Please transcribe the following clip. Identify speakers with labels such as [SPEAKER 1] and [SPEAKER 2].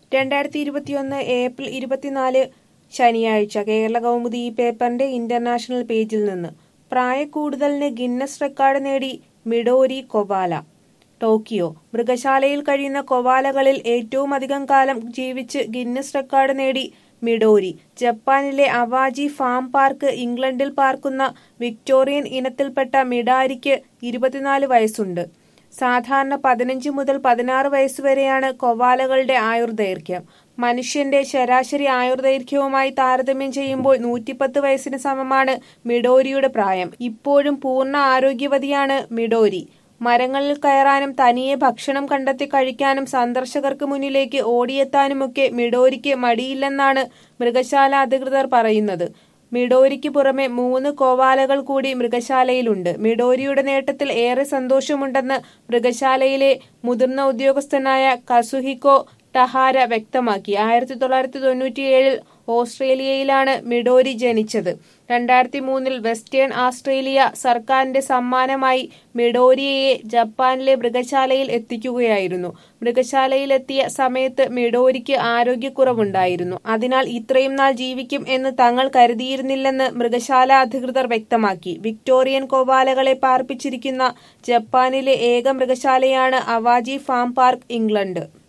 [SPEAKER 1] രണ്ടായിരത്തി ഇരുപത്തിയൊന്ന് ഏപ്രിൽ ഇരുപത്തിനാല് ശനിയാഴ്ച കേരള കൗമുദി ഈ പേപ്പറിന്റെ ഇന്റർനാഷണൽ പേജിൽ നിന്ന് പ്രായക്കൂടുതലിന് ഗിന്നസ് റെക്കോർഡ് നേടി മിഡോരി കൊവാല ടോക്കിയോ മൃഗശാലയിൽ കഴിയുന്ന കൊവാലകളിൽ ഏറ്റവും അധികം കാലം ജീവിച്ച് ഗിന്നസ് റെക്കോർഡ് നേടി മിഡോരി ജപ്പാനിലെ അവാജി ഫാം പാർക്ക് ഇംഗ്ലണ്ടിൽ പാർക്കുന്ന വിക്ടോറിയൻ ഇനത്തിൽപ്പെട്ട മിഡാരിക്ക് ഇരുപത്തിനാല് വയസ്സുണ്ട് സാധാരണ പതിനഞ്ച് മുതൽ പതിനാറ് വയസ്സുവരെയാണ് കൊവാലകളുടെ ആയുർദൈർഘ്യം മനുഷ്യന്റെ ശരാശരി ആയുർദൈർഘ്യവുമായി താരതമ്യം ചെയ്യുമ്പോൾ നൂറ്റിപ്പത്ത് വയസ്സിന് സമമാണ് മിഡോരിയുടെ പ്രായം ഇപ്പോഴും പൂർണ്ണ ആരോഗ്യവതിയാണ് മിഡോരി മരങ്ങളിൽ കയറാനും തനിയെ ഭക്ഷണം കണ്ടെത്തി കഴിക്കാനും സന്ദർശകർക്ക് മുന്നിലേക്ക് ഓടിയെത്താനുമൊക്കെ മിഡോരിക്ക് മടിയില്ലെന്നാണ് മൃഗശാല അധികൃതർ പറയുന്നത് മിഡോരിക്ക് പുറമെ മൂന്ന് കോവാലകൾ കൂടി മൃഗശാലയിലുണ്ട് മിഡോരിയുടെ നേട്ടത്തിൽ ഏറെ സന്തോഷമുണ്ടെന്ന് മൃഗശാലയിലെ മുതിർന്ന ഉദ്യോഗസ്ഥനായ കസുഹിക്കോ ടഹാര വ്യക്തമാക്കി ആയിരത്തി തൊള്ളായിരത്തി തൊണ്ണൂറ്റിയേഴിൽ ഓസ്ട്രേലിയയിലാണ് മിഡോരി ജനിച്ചത് രണ്ടായിരത്തി മൂന്നിൽ വെസ്റ്റേൺ ആസ്ട്രേലിയ സർക്കാരിന്റെ സമ്മാനമായി മിഡോരിയയെ ജപ്പാനിലെ മൃഗശാലയിൽ എത്തിക്കുകയായിരുന്നു മൃഗശാലയിലെത്തിയ സമയത്ത് മിഡോരിക്ക് ആരോഗ്യക്കുറവുണ്ടായിരുന്നു അതിനാൽ ഇത്രയും നാൾ ജീവിക്കും എന്ന് തങ്ങൾ കരുതിയിരുന്നില്ലെന്ന് മൃഗശാല അധികൃതർ വ്യക്തമാക്കി വിക്ടോറിയൻ കോവാലകളെ പാർപ്പിച്ചിരിക്കുന്ന ജപ്പാനിലെ ഏക മൃഗശാലയാണ് അവാജി ഫാം പാർക്ക് ഇംഗ്ലണ്ട്